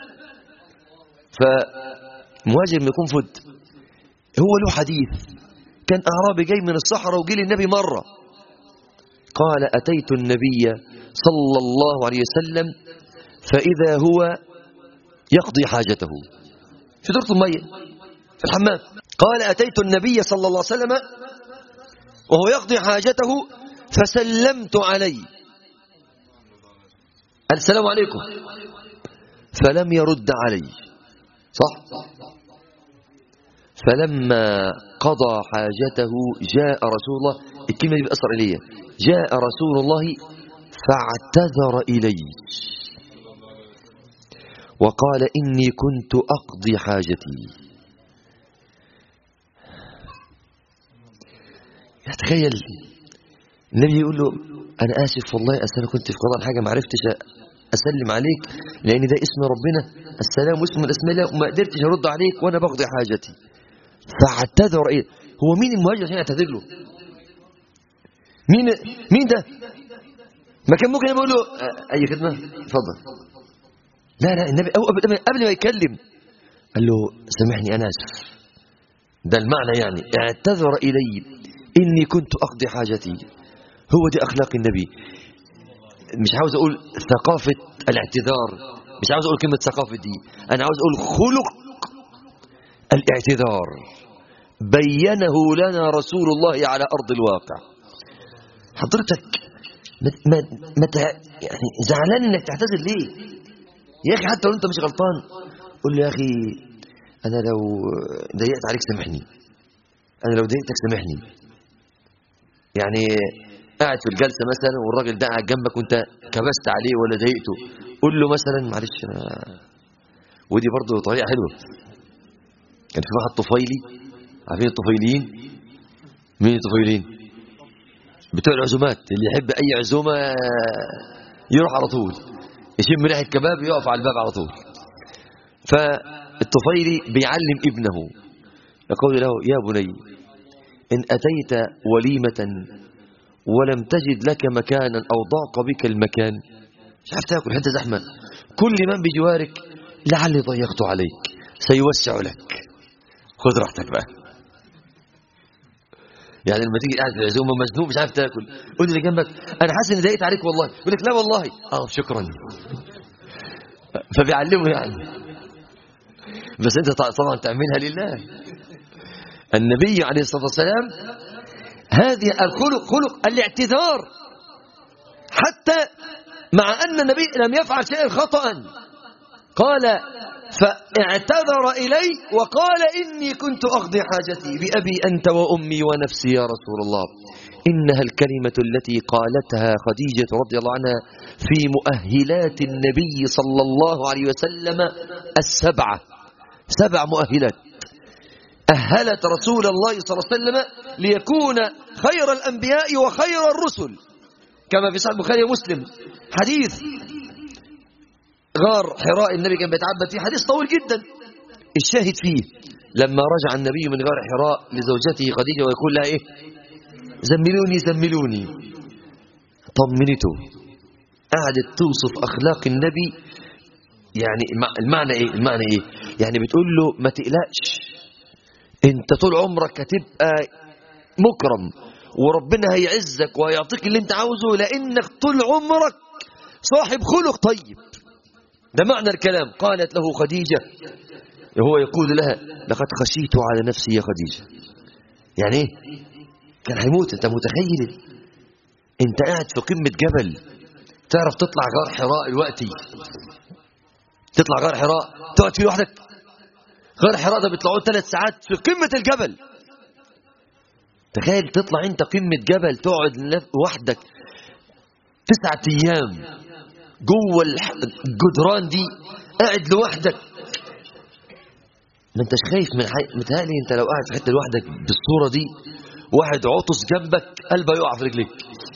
فمهاجر بن كنفد هو له حديث كان اعرابي جاي من الصحراء وجي للنبي مره قال اتيت النبي صلى الله عليه وسلم فاذا هو يقضي حاجته في دورة المية في الحمام قال أتيت النبي صلى الله عليه وسلم وهو يقضي حاجته فسلمت عليه السلام عليكم فلم يرد علي صح فلما قضى حاجته جاء رسول الله الكلمة دي بأثر إلي جاء رسول الله فاعتذر إلي وقال إني كنت أقضي حاجتي تخيل النبي يقول له أنا آسف والله أصل أنا كنت في قضاء حاجة ما عرفتش أسلم عليك لأن ده اسم ربنا السلام واسم الأسماء الله وما قدرتش أرد عليك وأنا بقضي حاجتي فاعتذر إيه هو مين المهاجر عشان يعتذر له مين مين ده ما كان ممكن يقول له أي خدمة اتفضل لا لا النبي قبل ما يتكلم قال له سامحني أنا آسف ده المعنى يعني اعتذر إلي إني كنت أقضي حاجتي هو دي أخلاق النبي مش عاوز أقول ثقافة الاعتذار مش عاوز أقول كلمة ثقافة دي أنا عاوز أقول خلق الاعتذار بينه لنا رسول الله على أرض الواقع حضرتك ما ما ما يعني زعلان انك تعتذر ليه يا اخي حتى لو انت مش غلطان قول له يا اخي انا لو ضايقت عليك سامحني انا لو ضايقتك سامحني يعني قاعد في الجلسه مثلا والراجل ده قاعد جنبك وانت كبست عليه ولا ضايقته قول له مثلا معلش انا ودي برضه طريقه حلوه كان في واحد طفيلي عارفين الطفيليين مين الطفيليين بتوع العزومات اللي يحب اي عزومه يروح على طول يشم ريحه كباب يقف على الباب على طول فالطفيلي بيعلم ابنه يقول له يا بني إن أتيت وليمة ولم تجد لك مكانا أو ضاق بك المكان مش عارف تاكل حتى زحمة كل من بجوارك لعلي ضيقت عليك سيوسع لك خذ راحتك بقى يعني لما تيجي قاعد في العزومه مزنوق مش عارف تاكل قول اللي جنبك انا حاسس اني ضايقت عليك والله يقول لك لا والله اه شكرا فبيعلمه يعني بس انت طبعا تعملها لله النبي عليه الصلاه والسلام هذه الخلق خلق الاعتذار حتى مع ان النبي لم يفعل شيئا خطا قال فاعتذر إلي وقال إني كنت أقضي حاجتي بأبي أنت وأمي ونفسي يا رسول الله إنها الكلمة التي قالتها خديجة رضي الله عنها في مؤهلات النبي صلى الله عليه وسلم السبعة سبع مؤهلات أهلت رسول الله صلى الله عليه وسلم ليكون خير الأنبياء وخير الرسل كما في صحيح البخاري ومسلم حديث غار حراء النبي كان بيتعبد فيه حديث طويل جدا الشاهد فيه لما رجع النبي من غار حراء لزوجته خديجة ويقول لها ايه زملوني زملوني طمنته قعدت توصف أخلاق النبي يعني المعنى ايه المعنى ايه يعني بتقول له ما تقلقش انت طول عمرك هتبقى مكرم وربنا هيعزك وهيعطيك اللي انت عاوزه لانك طول عمرك صاحب خلق طيب ده معنى الكلام قالت له خديجة هو يقول لها لقد خشيت على نفسي يا خديجة يعني ايه كان هيموت انت متخيل انت قاعد في قمة جبل تعرف تطلع غار حراء الوقتي تطلع غار حراء تقعد فيه لوحدك غار حراء ده بيطلعوا ثلاث ساعات في قمة الجبل تخيل تطلع انت قمة جبل تقعد لوحدك تسعة ايام جوه الجدران دي قاعد لوحدك ما انتش خايف من حي... متهيألي انت لو قاعد في حته لوحدك بالصوره دي واحد عطس جنبك قلبه يقع في رجليك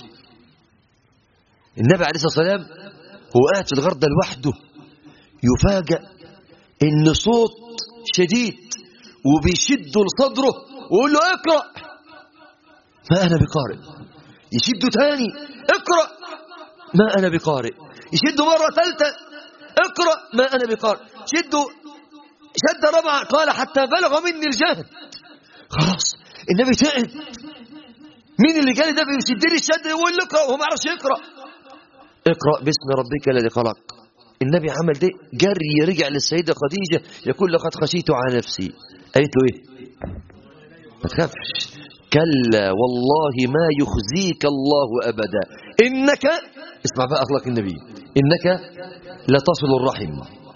النبي عليه الصلاه والسلام هو قاعد في الغار ده لوحده يفاجأ ان صوت شديد وبيشده لصدره ويقول له اقرأ ما انا بقارئ يشده تاني اقرأ ما انا بقارئ يشده مرة ثالثة اقرأ ما أنا بقارئ شده شد رابعة قال حتى بلغ مني الجهد خلاص النبي تعب مين اللي جالي ده بيشد لي الشد يقول لي اقرأ وهو ما يعرفش يقرأ اقرأ باسم ربك الذي خلق النبي عمل ده جري رجع للسيدة خديجة يقول لقد خشيت على نفسي قالت له ايه ما تخافش كلا والله ما يخزيك الله أبدا إنك اسمع بقى أخلاق النبي إنك لتصل الرحم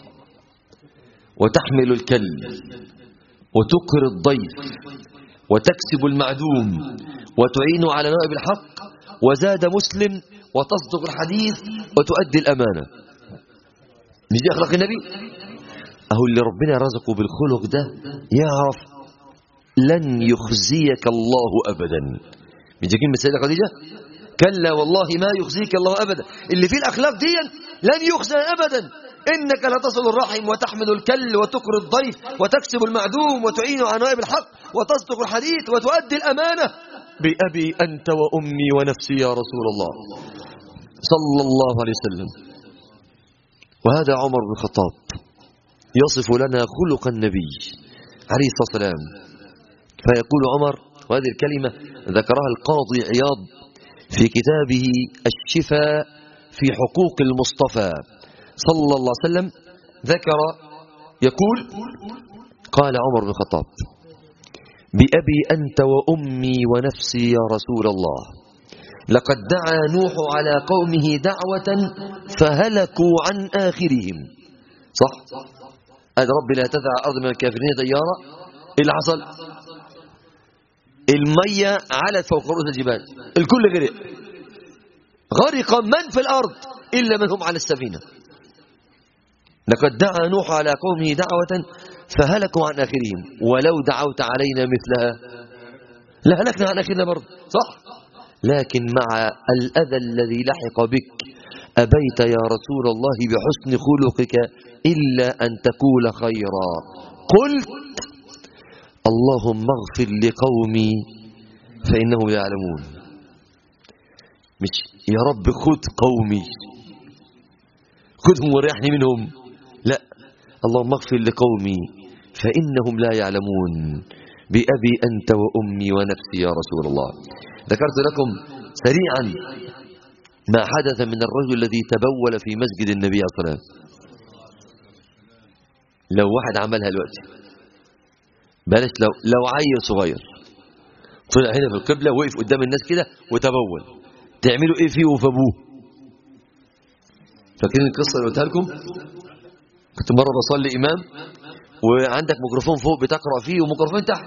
وتحمل الكل وتقر الضيف وتكسب المعدوم وتعين على نائب الحق وزاد مسلم وتصدق الحديث وتؤدي الأمانة مش دي أخلاق النبي أهو اللي ربنا رزقه بالخلق ده يعرف لن يخزيك الله أبدا مش دي كلمة السيدة خديجة كلا والله ما يخزيك الله أبدا اللي فيه الأخلاق دي لن يخزى أبدا إنك لتصل الرحم وتحمل الكل وتقر الضيف وتكسب المعدوم وتعين على نائب الحق وتصدق الحديث وتؤدي الأمانة بأبي أنت وأمي ونفسي يا رسول الله صلى الله عليه وسلم وهذا عمر بن الخطاب يصف لنا خلق النبي عليه الصلاة والسلام فيقول عمر وهذه الكلمة ذكرها القاضي عياض في كتابه الشفاء في حقوق المصطفى صلى الله عليه وسلم ذكر يقول قال عمر بن الخطاب بأبي أنت وأمي ونفسي يا رسول الله لقد دعا نوح على قومه دعوة فهلكوا عن آخرهم صح؟ هذا رب لا تدع أرض من الكافرين ديارا إيه اللي حصل المية علت فوق رؤوس الجبال الكل غرق غرق من في الأرض إلا من هم على السفينة لقد دعا نوح على قومه دعوة فهلكوا عن آخرهم ولو دعوت علينا مثلها لهلكنا عن آخرنا برضه صح لكن مع الأذى الذي لحق بك أبيت يا رسول الله بحسن خلقك إلا أن تقول خيرا قلت اللهم اغفر لقومي فإنهم لا يعلمون مش يا رب خذ قومي خذهم وريحني منهم لا اللهم اغفر لقومي فإنهم لا يعلمون بأبي أنت وأمي ونفسي يا رسول الله ذكرت لكم سريعا ما حدث من الرجل الذي تبول في مسجد النبي عليه الصلاة والسلام لو واحد عملها دلوقتي بلاش لو لو عيل صغير طلع هنا في القبلة وقف قدام الناس كده وتبول تعملوا ايه فيه وفي ابوه فاكرين القصة اللي قلتها لكم كنت مرة بصلي إمام وعندك ميكروفون فوق بتقرأ فيه وميكروفون تحت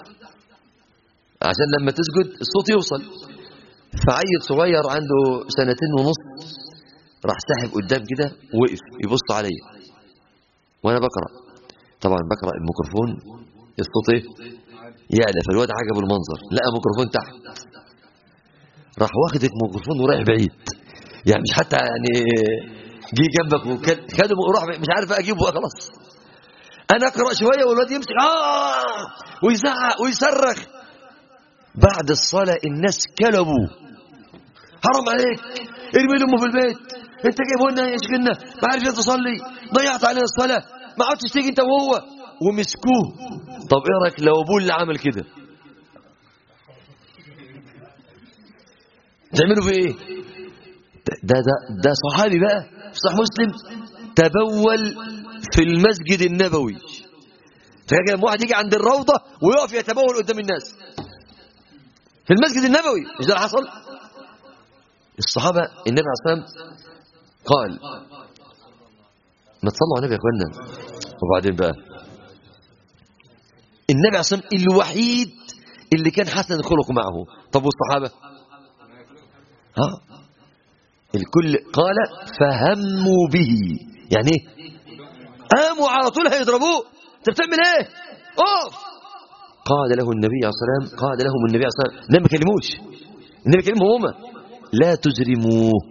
عشان لما تسجد الصوت يوصل فعيل صغير عنده سنتين ونص راح ساحب قدام كده وقف يبص عليا وانا بقرا طبعا بقرا الميكروفون الصوت ايه يعلى فالواد عجبه المنظر لقى ميكروفون تحت راح واخد الميكروفون ورايح بعيد يعني مش حتى يعني جه جنبك وخده وراح مش عارف اجيبه خلاص انا اقرا شويه والواد يمسك اه ويزعق ويصرخ بعد الصلاه الناس كلبوا حرام عليك ارمي امه في البيت انت جايبه لنا يشغلنا ما عارف تصلي ضيعت علينا الصلاه ما عدتش تيجي انت وهو ومسكوه طب ايه رايك لو ابوه اللي عمل كده تعملوا في ايه ده ده ده صحابي بقى في صحيح مسلم تبول في المسجد النبوي تخيل لما واحد يجي عند الروضه ويقف يتبول قدام الناس في المسجد النبوي مش ده اللي حصل الصحابه النبي عليه الصلاه والسلام قال ما تصلوا على النبي يا اخوانا وبعدين بقى النبي عليه الصلاه والسلام الوحيد اللي كان حسن الخلق معه طب والصحابه ها الكل قال فهموا به يعني ايه قاموا على طول هيضربوه انت بتعمل ايه اقف قال له النبي عليه الصلاه والسلام قال لهم النبي عليه الصلاه والسلام النبي ما كلموش النبي كلمهم هما لا تجرموه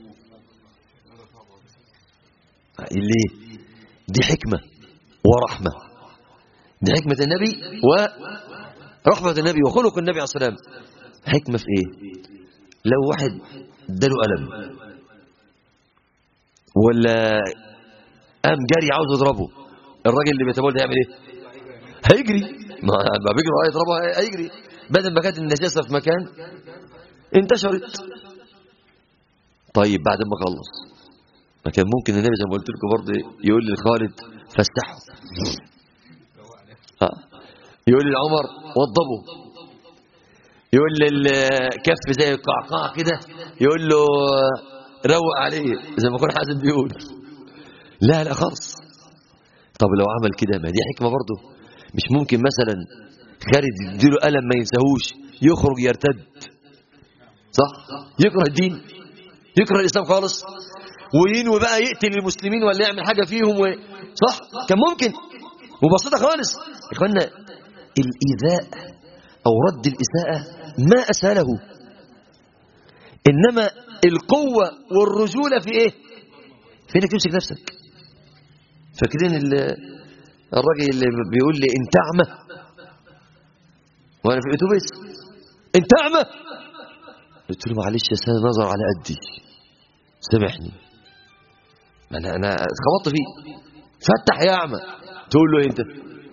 ليه دي حكمه ورحمه دي حكمه النبي ورحمه النبي وخلق النبي عليه الصلاه والسلام حكمه في ايه لو واحد اداله قلم ولا قام جري عاوز يضربه الراجل اللي بيتبول ده يعمل ايه هيجري ما ما بيجري هيضربه هيجري بدل ما كانت النجاسه في مكان انتشرت طيب بعد ما خلص ما كان ممكن النبي زي ما قلت لكم برضه يقول لخالد فاستحوا يقول لعمر وضبوا يقول للكف زي القعقاع كده يقول له روق عليه زي ما يكون حازم بيقول لا لا خالص طب لو عمل كده ما دي حكمة برضه مش ممكن مثلا خالد يديله قلم ما ينساهوش يخرج يرتد صح يكره الدين يكره الإسلام خالص وينوي بقى يقتل المسلمين ولا يعمل حاجة فيهم و... صح كان ممكن وبسيطة خالص إخوانا الإيذاء أو رد الإساءة ما أسهله إنما القوة والرجولة في إيه في إنك تمسك نفسك فاكرين الراجل اللي بيقول لي انت اعمى وانا في الاتوبيس انت اعمى قلت له معلش يا سنة نظر على قدي سامحني انا انا اتخبطت فيه فتح يا اعمى تقول له انت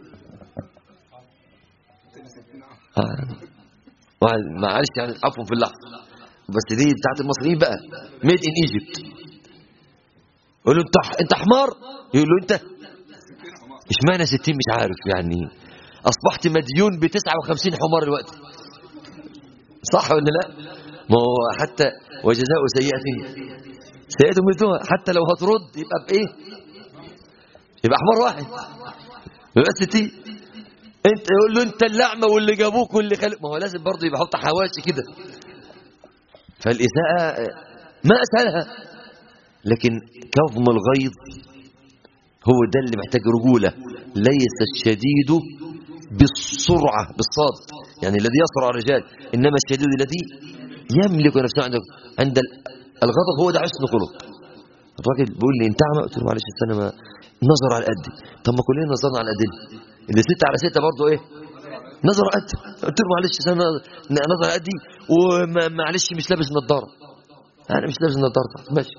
آه. معلش يعني عفوا في اللحظه بس دي بتاعت المصريين بقى ميد ان ايجيبت يقول له انت انت حمار يقول له انت اشمعنى 60 مش عارف يعني اصبحت مديون ب 59 حمار الوقت صح ولا لا ما هو حتى وجزاء سيئة سيئة مثلها حتى لو هترد يبقى بايه يبقى حمار واحد يبقى 60 انت يقول له انت اللعمه واللي جابوك واللي خلق ما هو لازم برضه يبقى يحط حواشي كده فالاساءه ما اسهلها لكن كظم الغيظ هو ده اللي محتاج رجولة ليس الشديد بالسرعة بالصاد يعني الذي يسرع الرجال إنما الشديد الذي يملك نفسه عند عند الغضب هو ده حسن خلق الراجل بيقول لي انت عمى قلت له معلش استنى ما نظر على قدي طب ما كلنا نظرنا على قدنا اللي ستة على ستة برضه ايه نظر على قدي قلت له معلش استنى نظر على قدي ومعلش مش لابس نظاره انا مش لابس نظاره ماشي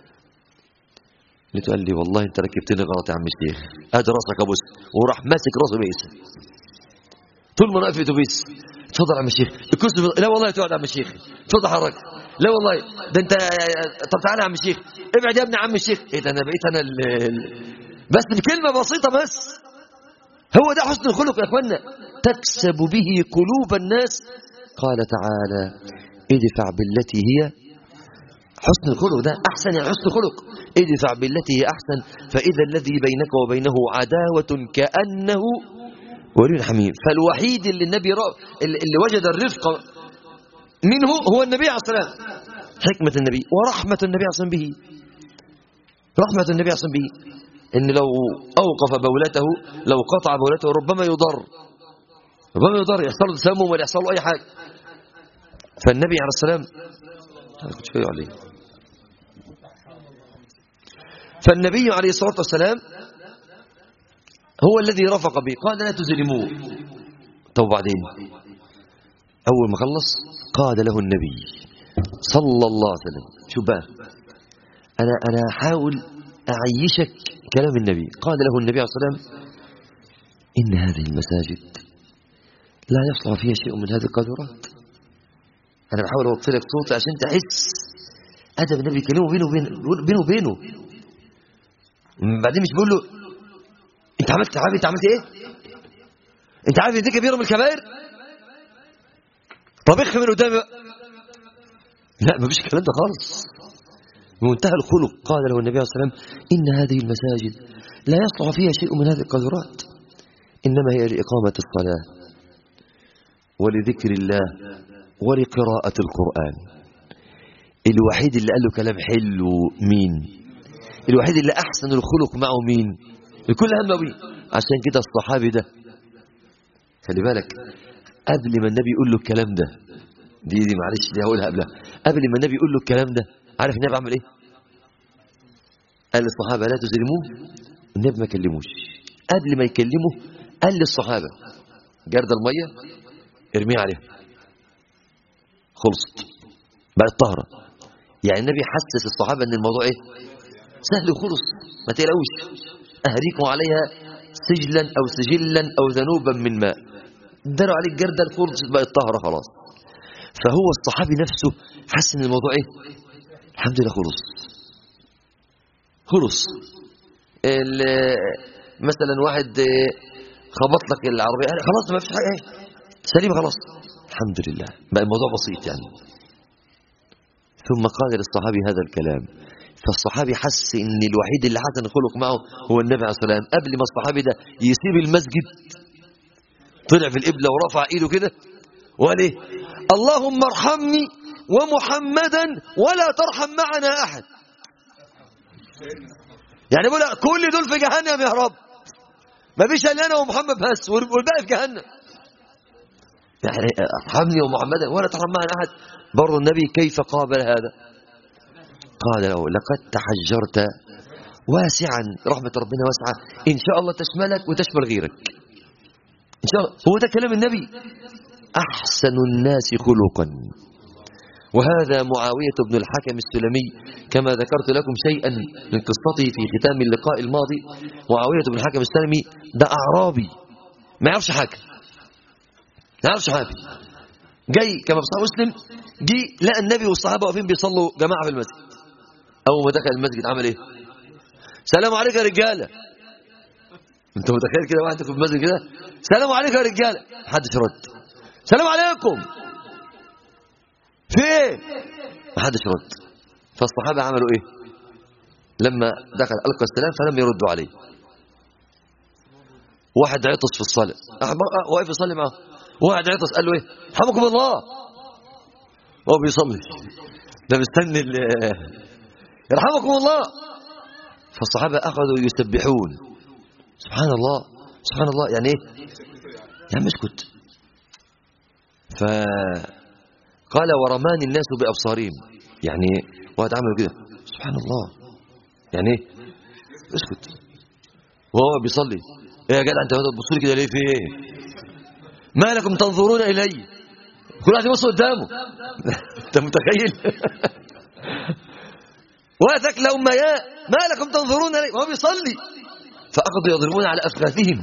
لقيته قال لي والله انت ركبتني غلط يا عم الشيخ ادي راسك ابوس وراح ماسك راسه بيس طول ما انا واقف في اتوبيس اتفضل يا عم الشيخ الكرسي لا والله تقعد يا عم الشيخ اتفضل حضرتك لا والله ده انت طب تعالى يا عم الشيخ ابعد يا ابن عم الشيخ ايه ده انا بقيت انا ال... بس بكلمه بسيطه بس هو ده حسن الخلق يا اخوانا تكسب به قلوب الناس قال تعالى ادفع بالتي هي حسن الخلق ده أحسن يعني حسن الخلق ادفع بالتي هي أحسن فإذا الذي بينك وبينه عداوة كأنه ولي حميم فالوحيد اللي النبي رأى اللي وجد الرفق منه هو النبي عليه الصلاة والسلام حكمة النبي ورحمة النبي عليه الصلاة والسلام به رحمة النبي عليه الصلاة والسلام به إن لو أوقف بولته لو قطع بولته ربما يضر ربما يضر يحصل له تسمم ولا يحصل له أي حاجة فالنبي عليه السلام كنت شوية عليه فالنبي عليه الصلاة والسلام هو الذي رفق به قال لا تزلموه طب بعدين أول ما خلص قال له النبي صلى الله عليه وسلم شو بقى أنا أنا أحاول أعيشك كلام النبي قال له النبي عليه الصلاة والسلام إن هذه المساجد لا يصلح فيها شيء من هذه القدرات أنا بحاول أوطي لك صوتي عشان تحس أدب النبي كلمه بينه وبينه بينه وبينه بعدين مش بيقول له أنت عملت عارف أنت عملت إيه؟ أنت عارف إن دي كبيرة من الكبائر؟ طبخ من قدامي بقى لا ما فيش الكلام ده خالص بمنتهى الخلق قال له النبي عليه الصلاة والسلام إن هذه المساجد لا يصلح فيها شيء من هذه القذرات إنما هي لإقامة الصلاة ولذكر الله ولقراءة القرآن الوحيد اللي قال له كلام حلو مين الوحيد اللي أحسن الخلق معه مين الكل هم بيه عشان كده الصحابي ده خلي بالك قبل ما النبي يقول له الكلام ده دي دي معلش دي هقولها قبلها قبل ما النبي يقول له الكلام ده عارف النبي عمل ايه قال للصحابة لا تزلموه النبي ما كلموش قبل ما يكلمه قال للصحابة جرد المية ارميه عليها خلصت بقت طهرة يعني النبي حسس الصحابة ان الموضوع ايه سهل وخلص ما تقلقوش اهريكم عليها سجلا او سجلا او ذنوبا من ماء داروا عليك جردة الخلص بقت طهرة خلاص فهو الصحابي نفسه حس ان الموضوع ايه الحمد لله خلص خلص مثلا واحد خبط لك العربية خلاص ما فيش حاجة ايه سليم خلاص الحمد لله بقى الموضوع بسيط يعني ثم قال للصحابي هذا الكلام فالصحابي حس ان الوحيد اللي حسن الخلق معه هو النبي عليه الصلاه والسلام قبل ما الصحابي ده يسيب المسجد طلع في القبله ورفع ايده كده وقال ايه اللهم ارحمني ومحمدا ولا ترحم معنا احد يعني بقول كل دول في جهنم يا رب ما فيش الا انا ومحمد بس والباقي في جهنم يعني ارحمني ومحمدا ولا ترحم معنا احد بر النبي كيف قابل هذا قال له لقد تحجرت واسعا رحمة ربنا واسعة إن شاء الله تشملك وتشمل غيرك إن شاء الله هو ده كلام النبي أحسن الناس خلقا وهذا معاوية بن الحكم السلمي كما ذكرت لكم شيئا من قصته في ختام اللقاء الماضي معاوية بن الحكم السلمي ده أعرابي ما يعرفش حاجة ما يعرفش حاجة جاي كما في صحيح مسلم جي لقى النبي والصحابة واقفين بيصلوا جماعة في المسجد أول ما دخل المسجد عمل إيه سلام عليكم يا رجالة أنت متخيل كده واحد في المسجد كده سلام عليكم يا رجالة محدش رد سلام عليكم في ايه محدش رد فالصحابة عملوا ايه لما دخل ألقى السلام فلم يردوا عليه واحد عطس في الصلاة واقف يصلي معه واحد عطس قال له ايه رحمكم الله وهو بيصلي ده مستني يرحمكم الله فالصحابة أخذوا يسبحون سبحان الله سبحان الله يعني ايه يا عم اسكت فقال ورماني الناس بأبصارهم يعني واحد عمل كده سبحان الله يعني ايه اسكت وهو بيصلي ايه يا جدع انت بتبص لي كده ليه في ايه ما لكم تنظرون الي كل واحد يبص قدامه انت متخيل واتك لهم يا ما لكم تنظرون الي وهو بيصلي فاخذوا يضربون على افخاذهم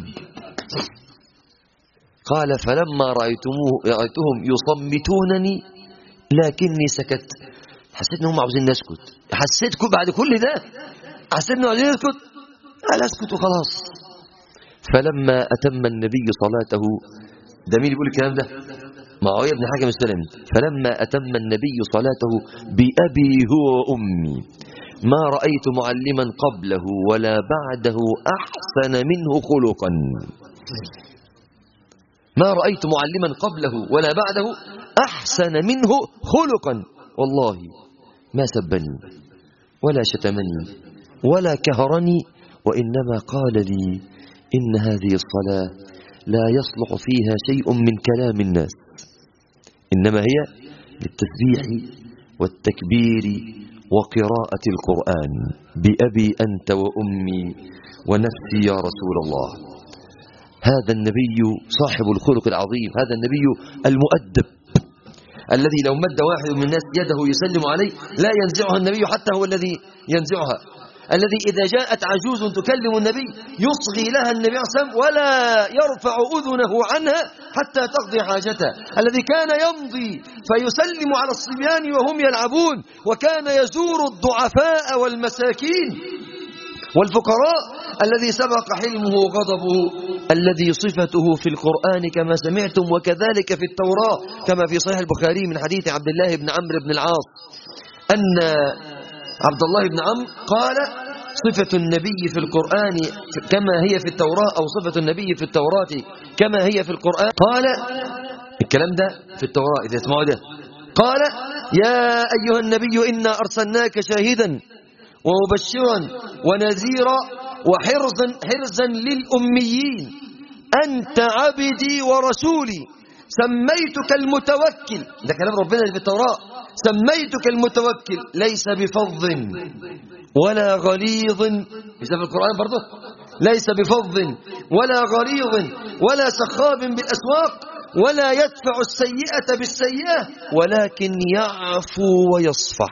قال فلما رأيتموه رأيتهم يصمتونني لكني سكت حسيت انهم عاوزين نسكت حسيت بعد كل ده حسيت انهم عاوزين نسكت قال اسكت وخلاص فلما أتم النبي صلاته ده مين يقول الكلام ده معاوية بن حكم السلم فلما أتم النبي صلاته بأبي هو وأمي ما رأيت معلما قبله ولا بعده أحسن منه خلقا ما رأيت معلما قبله ولا بعده أحسن منه خلقا والله ما سبني ولا شتمني ولا كهرني وإنما قال لي إن هذه الصلاة لا يصلح فيها شيء من كلام الناس إنما هي للتسبيح والتكبير وقراءة القرآن بأبي أنت وأمي ونفسي يا رسول الله هذا النبي صاحب الخلق العظيم هذا النبي المؤدب الذي لو مد واحد من الناس يده يسلم عليه لا ينزعها النبي حتى هو الذي ينزعها الذي إذا جاءت عجوز تكلم النبي يصغي لها النبي عليه الصلاة والسلام ولا يرفع أذنه عنها حتى تقضي حاجتها الذي كان يمضي فيسلم على الصبيان وهم يلعبون وكان يزور الضعفاء والمساكين والفقراء الذي سبق حلمه وغضبه الذي صفته في القرآن كما سمعتم وكذلك في التوراة كما في صحيح البخاري من حديث عبد الله بن عمرو بن العاص أن عبد الله بن عمرو قال صفة النبي في القرآن كما هي في التوراة أو صفة النبي في التوراة كما هي في القرآن قال الكلام ده في التوراة إذا اسمعوا ده قال يا أيها النبي إنا أرسلناك شاهدا ومبشرا ونذيرا وحرزا حرزا للأميين أنت عبدي ورسولي سميتك المتوكل ده كلام ربنا في التوراة سميتك المتوكل ليس بفظ ولا غليظ ليس في القرآن برضه ليس بفظ ولا غليظ ولا سخاب بالأسواق ولا يدفع السيئة بالسيئة ولكن يعفو ويصفح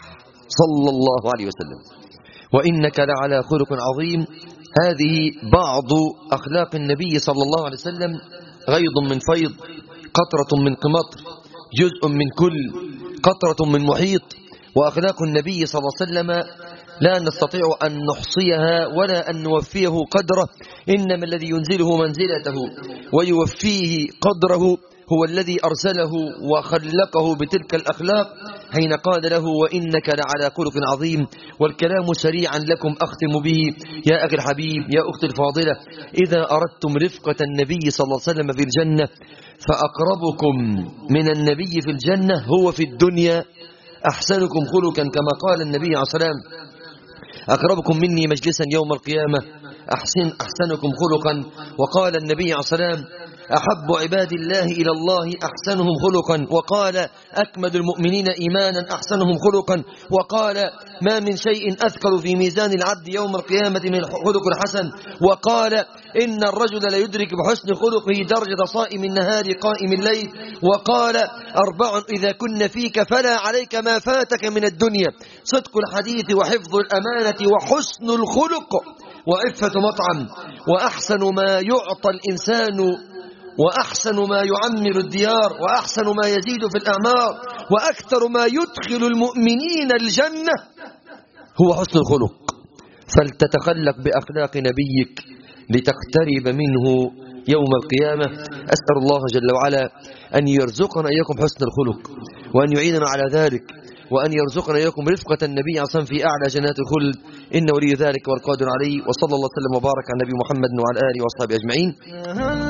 صلى الله عليه وسلم وإنك لعلى خلق عظيم هذه بعض أخلاق النبي صلى الله عليه وسلم غيض من فيض قطرة من قمطر جزء من كل قطرة من محيط وأخلاق النبي صلى الله عليه وسلم لا نستطيع أن نحصيها ولا أن نوفيه قدره إنما الذي ينزله منزلته ويوفيه قدره هو الذي أرسله وخلقه بتلك الأخلاق حين قال له وإنك لعلى خلق عظيم والكلام سريعا لكم أختم به يا أخي الحبيب يا أختي الفاضلة إذا أردتم رفقة النبي صلى الله عليه وسلم في الجنة فأقربكم من النبي في الجنة هو في الدنيا أحسنكم خلقا كما قال النبي عليه الصلاة والسلام أقربكم مني مجلسا يوم القيامة أحسن أحسنكم خلقا وقال النبي عليه الصلاة والسلام أحب عباد الله إلى الله أحسنهم خلقا وقال أكمل المؤمنين إيمانا أحسنهم خلقا وقال ما من شيء أثقل في ميزان العبد يوم القيامة من الخلق الحسن وقال إن الرجل ليدرك بحسن خلقه درجة صائم النهار قائم الليل وقال أربع إذا كن فيك فلا عليك ما فاتك من الدنيا صدق الحديث وحفظ الأمانة وحسن الخلق وعفة مطعم وأحسن ما يعطى الإنسان وأحسن ما يعمر الديار وأحسن ما يزيد في الأعمار وأكثر ما يدخل المؤمنين الجنة هو حسن الخلق فلتتخلق بأخلاق نبيك لتقترب منه يوم القيامة أسأل الله جل وعلا أن يرزقنا إياكم حسن الخلق وأن يعيننا على ذلك وأن يرزقنا إياكم رفقة النبي عصام في أعلى جنات الخلد إن ولي ذلك والقادر عليه وصلى الله وسلم وبارك على النبي محمد وعلى آله وأصحابه أجمعين